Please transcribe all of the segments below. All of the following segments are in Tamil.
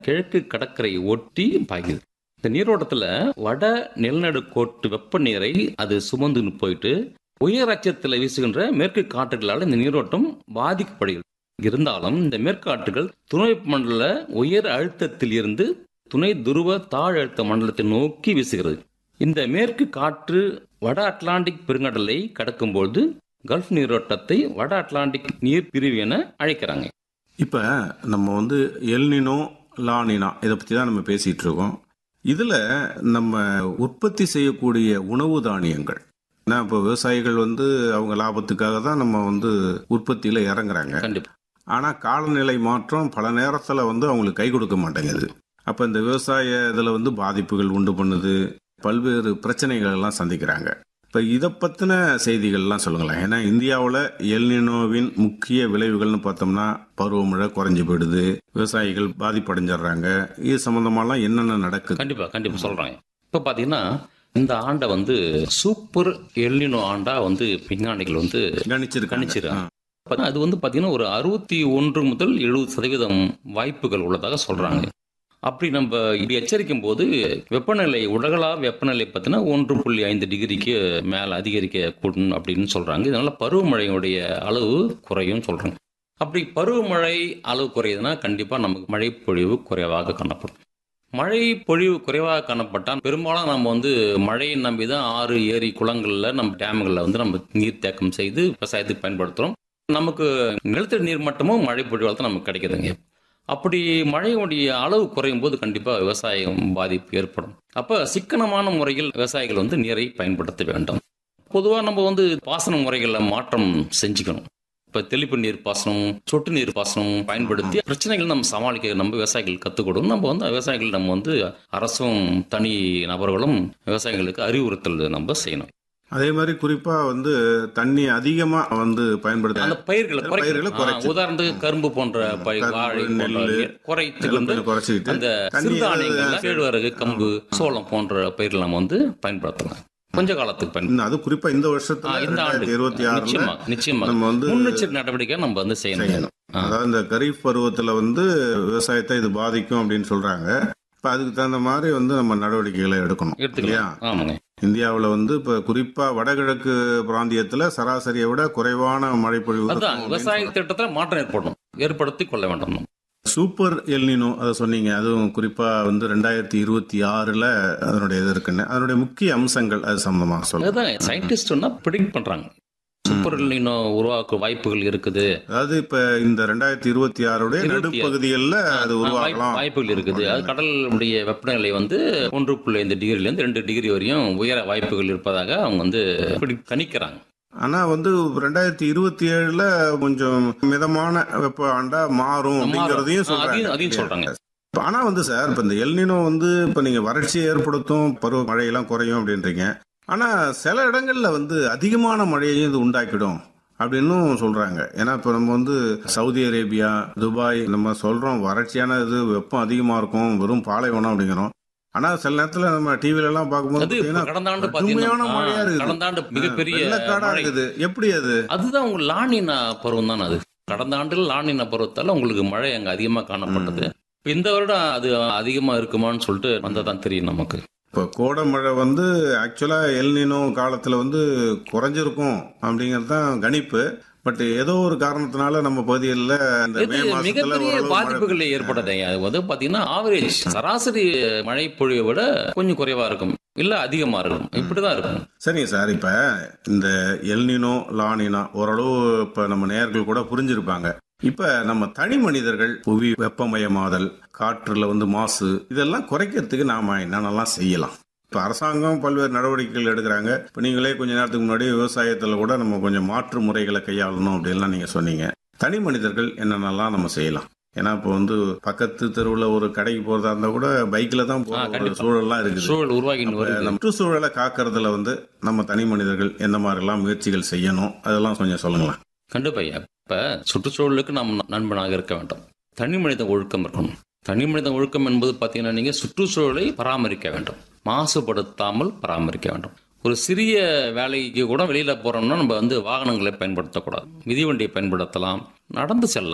கிழக்கு கடற்கரை ஒட்டி பாய்க்குது இந்த நீரோட்டத்துல வட நிலநடுக்கோட்டு வெப்ப நீரை அது சுமந்துன்னு போயிட்டு உயர் அச்சத்தில் வீசுகின்ற மேற்கு காற்றுகளால் இந்த நீரோட்டம் பாதிக்கப்படுகிறது இருந்தாலும் இந்த மேற்காற்றுகள் துணை மண்டல உயர் அழுத்தத்தில் இருந்து துணை துருவ தாழ் அழுத்த மண்டலத்தை நோக்கி வீசுகிறது இந்த மேற்கு காற்று வட அட்லாண்டிக் பெருங்கடலை கடக்கும்போது கல்ஃப் நீரோட்டத்தை வட அட்லாண்டிக் நீர் பிரிவு என அழைக்கிறாங்க இப்ப நம்ம வந்து எல்னினோ லானினா இதை பத்தி தான் நம்ம பேசிட்டு இருக்கோம் இதுல நம்ம உற்பத்தி செய்யக்கூடிய உணவு தானியங்கள் ஏன்னா இப்போ விவசாயிகள் வந்து அவங்க லாபத்துக்காக தான் நம்ம வந்து உற்பத்தியில இறங்குறாங்க கண்டிப்பா ஆனா காலநிலை மாற்றம் பல நேரத்துல வந்து அவங்களுக்கு கை கொடுக்க மாட்டேங்குது அப்ப இந்த விவசாய இதுல வந்து பாதிப்புகள் உண்டு பண்ணுது பல்வேறு பிரச்சனைகள் எல்லாம் சந்திக்கிறாங்க இப்ப இதை பத்தின செய்திகள்லாம் சொல்லுங்களேன் ஏன்னா இந்தியாவில் எல்னினோவின் முக்கிய விளைவுகள்னு பார்த்தோம்னா பருவமழை குறைஞ்சு போயிடுது விவசாயிகள் பாதிப்படைஞ்சிடுறாங்க இது சம்பந்தமாலாம் என்னென்ன நடக்குது கண்டிப்பா கண்டிப்பா சொல்றாங்க இப்ப பாத்தீங்கன்னா இந்த ஆண்டை வந்து சூப்பர் எல்லினோ ஆண்டா வந்து விஞ்ஞானிகள் வந்து கணிச்சிருக்காங்க கணிச்சிருக்காங்க பாத்தீங்கன்னா, அது வந்து பாத்தீங்கன்னா ஒரு அறுபத்தி ஒன்று முதல் எழுபது சதவீதம் வாய்ப்புகள் உள்ளதாக சொல்றாங்க அப்படி நம்ம இப்படி எச்சரிக்கும் போது வெப்பநிலை உலகளா வெப்பநிலை பார்த்தீங்கன்னா ஒன்று புள்ளி ஐந்து டிகிரிக்கு மேல அதிகரிக்க கூடும் அப்படின்னு சொல்றாங்க இதனால பருவமழையுடைய அளவு குறையும் சொல்றாங்க அப்படி பருவமழை அளவு குறையுதுன்னா கண்டிப்பா நமக்கு மழை பொழிவு குறைவாக காணப்படும் மழை பொழிவு குறைவாக காணப்பட்டால் பெரும்பாலும் நம்ம வந்து மழையை நம்பி தான் ஆறு ஏரி குளங்கள்ல நம்ம டேம்களில் வந்து நம்ம நீர் தேக்கம் செய்து விவசாயத்துக்கு பயன்படுத்துறோம் நமக்கு நிலத்தடி நீர் மட்டமும் மழை பொழிவால் தான் நமக்கு கிடைக்குதுங்க அப்படி மழையுடைய அளவு குறையும் போது கண்டிப்பா விவசாயம் பாதிப்பு ஏற்படும் அப்ப சிக்கனமான முறையில் விவசாயிகள் வந்து நீரை பயன்படுத்த வேண்டும் பொதுவாக நம்ம வந்து பாசன முறைகளில் மாற்றம் செஞ்சுக்கணும் இப்ப தெளிப்பு நீர் பாசனம் சொட்டு நீர் பாசனம் பயன்படுத்தி பிரச்சனைகள் நம்ம சமாளிக்க நம்ம விவசாயிகள் கற்றுக் கொடுக்கணும் நம்ம வந்து விவசாயிகள் நம்ம வந்து அரசும் தனி நபர்களும் விவசாயிகளுக்கு அறிவுறுத்தல் நம்ம செய்யணும் அதே மாதிரி குறிப்பா வந்து தண்ணி அதிகமா வந்து பயன்படுத்த அந்த பயிர்களை பயிர்களை குறைக்கணும். குறைச்சு. ஆ, உதாரணத்துக்கு கரும்பு போன்ற பயிர் கரும்பு, வாழை போன்ற நெல்லு, குறைத்து எல்லாம் வந்து கொஞ்சம் குறைச்சிக்கிட்டு அந்த தண்ணி சிறுதானியங்கள் வந்து- கேழ்வரகு கம்பு சோளம் போன்ற பயிர்கள் நம்ம வந்து பயன்படுத்தலாம் கொஞ்ச காலத்துக்கு பயன்படுத்தலாம் இன்னும் அது குறிப்பா இந்த ஆ, வருஷத்துல இந்த ஆண்டு ரெண்டாயிரத்தி இருபத்தி ஆறுல நிச்சயமா நிச்சயமா நம்ம வந்து முன்னெச்சரிக்கை நடவடிக்கை நம்ம வந்து செய்யணும் செய்யணும் ஆ. அதாவது இந்த கரீஃப் பருவத்துல வந்து விவசாயத்தை இது பாதிக்கும் அப்படின்னு சொல்றாங்க இப்ப அதுக்கு தகுந்த மாதிரி வந்து நம்ம நடவடிக்கைகளை எடுக்கணும் இல்லையா எடுத்துக்கலாம் ஆமாங்க இந்தியாவுல வந்து இப்ப குறிப்பா வடகிழக்கு பிராந்தியத்துல சராசரியை விட குறைவான மழை பொழிவு இருக்கும் அதுதான் அப்படின்னு விவசாய திட்டத்துல மாற்றம் ஏற்படணும் ஏற்படுத்தி கொள்ள வேண்டும் நம்ம. சூப்பர் எல்னினோ அதை சொன்னீங்க அதுவும் குறிப்பா வந்து ரெண்டாயிரத்தி இருபத்தி ஆறுல அதனுடைய இது இருக்குன்னு அதனுடைய முக்கிய அம்சங்கள் அது சம்பந்தமா சொல்லுங்க அதுதான் சயின்டிஸ்ட் ப்ரிடிக்ட் பண்றாங்க சூப்பர் இன்னும் உருவாக்க வாய்ப்புகள் இருக்குது அதாவது இப்ப இந்த ரெண்டாயிரத்தி இருபத்தி ஆறுடைய இருபத்தி ஆறு. நடுப்பகுதிகள்ல அது வாய்ப்பு- உருவாகலாம் வாய்ப்புகள் இருக்குது அது கடலுடைய வெப்பநிலை வந்து ஒன்று புள்ளி ஐந்து டிகிரில இருந்து ரெண்டு டிகிரி வரையும் உயர வாய்ப்புகள் இருப்பதாக அவங்க வந்து predict கணிக்கிறாங்க ஆனா வந்து ரெண்டாயிரத்தி இருபத்தி ஏழுல கொஞ்சம் மிதமான வெப்ப ஆண்டா மாறும் அப்படிங்கறதையும் ஆ, அதையும் அதையும் சொல்றாங்க சொல்றாங்க இப்ப ஆனா வந்து சார் இப்ப இந்த எல்னினோ வந்து இப்ப நீங்க வறட்சியை ஏற்படுத்தும் பருவ மழையெல்லாம் குறையும் அப்படின்றீங்க ஆனா சில இடங்கள்ல வந்து அதிகமான மழையையும் இது உண்டாக்கிடும் அப்படின்னும் சொல்றாங்க ஏன்னா இப்ப நம்ம வந்து சவுதி அரேபியா துபாய் நம்ம சொல்றோம் வறட்சியான இது வெப்பம் அதிகமா இருக்கும் வெறும் பாலைவனம் அப்படிங்கிறோம் ஆனா சில நேரத்துல நம்ம டிவில எல்லாம் பார்க்கும்போது அது பாத்தீங்கன்னா கடந்த ஆண்டு கடுமையான பாத்தீங்கன்னா மழையா ஆ, இருக்குது. கடந்த ஆண்டு மிகப்பெரிய வெள்ளக்காடா மழை. இருக்குது எப்படி அது அதுதான் உங்க லானினா பருவம் தான் அது கடந்த ஆண்டில் லானினா பருவத்தால உங்களுக்கு மழை அங்க அதிகமா காணப்பட்டது இப்ப இந்த வருடம் அது அதிகமா இருக்குமான்னு சொல்லிட்டு வந்ததான் தெரியும் நமக்கு இப்போ கோடை மழை வந்து ஆக்சுவலா எல்னினோ காலத்துல வந்து குறைஞ்சிருக்கும் அப்படிங்கிறது தான் கணிப்பு பட் ஏதோ ஒரு காரணத்தினால நம்ம பகுதிகளில் இந்த இது மே மாசத்துல மிகப்பெரிய ஓரளவு மழை பாதிப்புகள் ஏற்படுது அது வந்து பாத்தீங்கன்னா ஆவரேஜ் சராசரி மழை பொழிவை விட கொஞ்சம் குறைவா இருக்கும் இல்ல அதிகமா இருக்கும் இப்படிதான் இருக்கும் சரிங்க சார் இப்ப இந்த எல்னினோ லானினா ஓரளவு இப்ப நம்ம நேயர்கள் கூட புரிஞ்சிருப்பாங்க இப்ப நம்ம தனி மனிதர்கள் புவி வெப்பமயமாதல் காற்றுல வந்து மாசு இதெல்லாம் குறைக்கிறதுக்கு நாம என்னென்னலாம் செய்யலாம் இப்ப அரசாங்கம் பல்வேறு நடவடிக்கைகள் எடுக்கிறாங்க இப்ப நீங்களே கொஞ்ச நேரத்துக்கு முன்னாடி விவசாயத்துல கூட நம்ம கொஞ்சம் மாற்று முறைகளை கையாளணும் அப்படின்லாம் நீங்க சொன்னீங்க தனி மனிதர்கள் என்னென்னலாம் நம்ம செய்யலாம் ஏன்னா இப்போ வந்து பக்கத்து தெருவுல ஒரு கடைக்கு போறதா இருந்தா கூட பைக்ல தான் போற ஆ, ஒரு கண்டிப்பா. சூழல்லாம் இருக்குது சூழல் உருவாகின்னு வருது நம்ம சுற்றுச்சூழலை காக்கிறதுல வந்து நம்ம தனி மனிதர்கள் எந்த மாதிரிலாம் முயற்சிகள் செய்யணும் அதெல்லாம் கொஞ்சம் சொல்லுங்களேன் கண்டிப்பா ஐயா. இப்ப சுற்றுச்சூழலுக்கு நாம் நண்பனாக இருக்க வேண்டும் தனி மனித ஒழுக்கம் இருக்கணும் தனி மனித ஒழுக்கம் என்பது பார்த்தீங்கன்னா நீங்க சுற்றுச்சூழலை பராமரிக்க வேண்டும் மாசுபடுத்தாமல் பராமரிக்க வேண்டும் ஒரு சிறிய வேலைக்கு கூட வெளியில போறோம்னா நம்ம வந்து வாகனங்களை பயன்படுத்தக்கூடாது மிதிவண்டியை பயன்படுத்தலாம் நடந்து செல்லலாம் நம்ம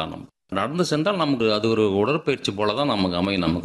நடந்து சென்றால் நமக்கு அது ஒரு உடற்பயிற்சி போல தான் நமக்கு அமையும் நமக்கு